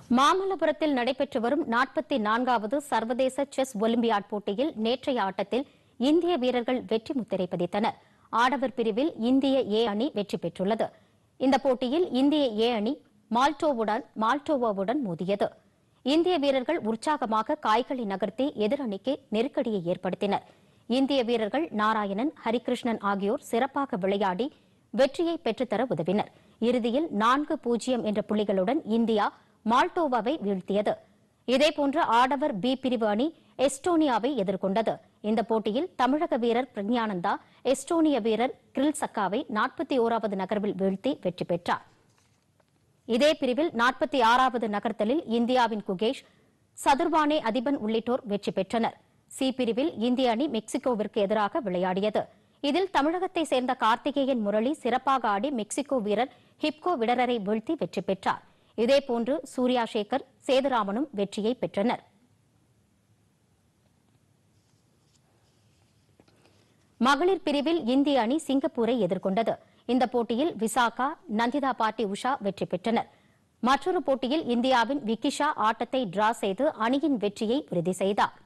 மாமல்லபுரத்தில் நடைபெற்று வரும் நாற்பத்தி நான்காவது சர்வதேச செஸ் ஒலிம்பியாட் போட்டியில் நேற்றைய ஆட்டத்தில் இந்திய வீரர்கள் வெற்றி முத்திரை பதித்தனர் ஆடவர் பிரிவில் இந்திய ஏ அணி வெற்றி பெற்றுள்ளது இந்த போட்டியில் இந்திய ஏ அணி மால்டோவுடன் மால்டோவோவுடன் மோதியது இந்திய வீரர்கள் உற்சாகமாக காய்களை நகர்த்தி எதிரணிக்கு நெருக்கடியை ஏற்படுத்தினர் இந்திய வீரர்கள் நாராயணன் ஹரிகிருஷ்ணன் ஆகியோர் சிறப்பாக விளையாடி வெற்றியை பெற்றுத்தர உதவினர் இறுதியில் நான்கு பூஜ்ஜியம் என்ற புள்ளிகளுடன் இந்தியா மால்டோவாவை வீழ்த்தியது இதேபோன்று ஆடவர் பி பிரிவு அணி எஸ்டோனியாவை எதிர்கொண்டது இந்த போட்டியில் தமிழக வீரர் பிரக்ஞானந்தா எஸ்டோனிய வீரர் கிரில் சக்காவை நாற்பத்தி ஓராவது நகர்வில் வீழ்த்தி வெற்றி பெற்றார் இதே பிரிவில் நாற்பத்தி ஆறாவது நகர்த்தலில் இந்தியாவின் குகேஷ் சதுர்வானே அதிபன் உள்ளிட்டோர் வெற்றி பெற்றனர் சி பிரிவில் இந்திய அணி மெக்சிகோவிற்கு எதிராக விளையாடியது இதில் தமிழகத்தை சேர்ந்த கார்த்திகேயன் முரளி சிறப்பாக ஆடி மெக்சிகோ வீரர் ஹிப்கோ விடரரை வீழ்த்தி வெற்றி பெற்றார் இதேபோன்று சூர்யா சேகர் சேதுராமனும் வெற்றியை பெற்றனர் மகளிர் பிரிவில் இந்திய அணி சிங்கப்பூரை எதிர்கொண்டது இந்த போட்டியில் விசாகா நந்திதா பாட்டி உஷா வெற்றி பெற்றனர் மற்றொரு போட்டியில் இந்தியாவின் விக்கிஷா ஆட்டத்தை டிரா செய்து அணியின் வெற்றியை உறுதி செய்தார்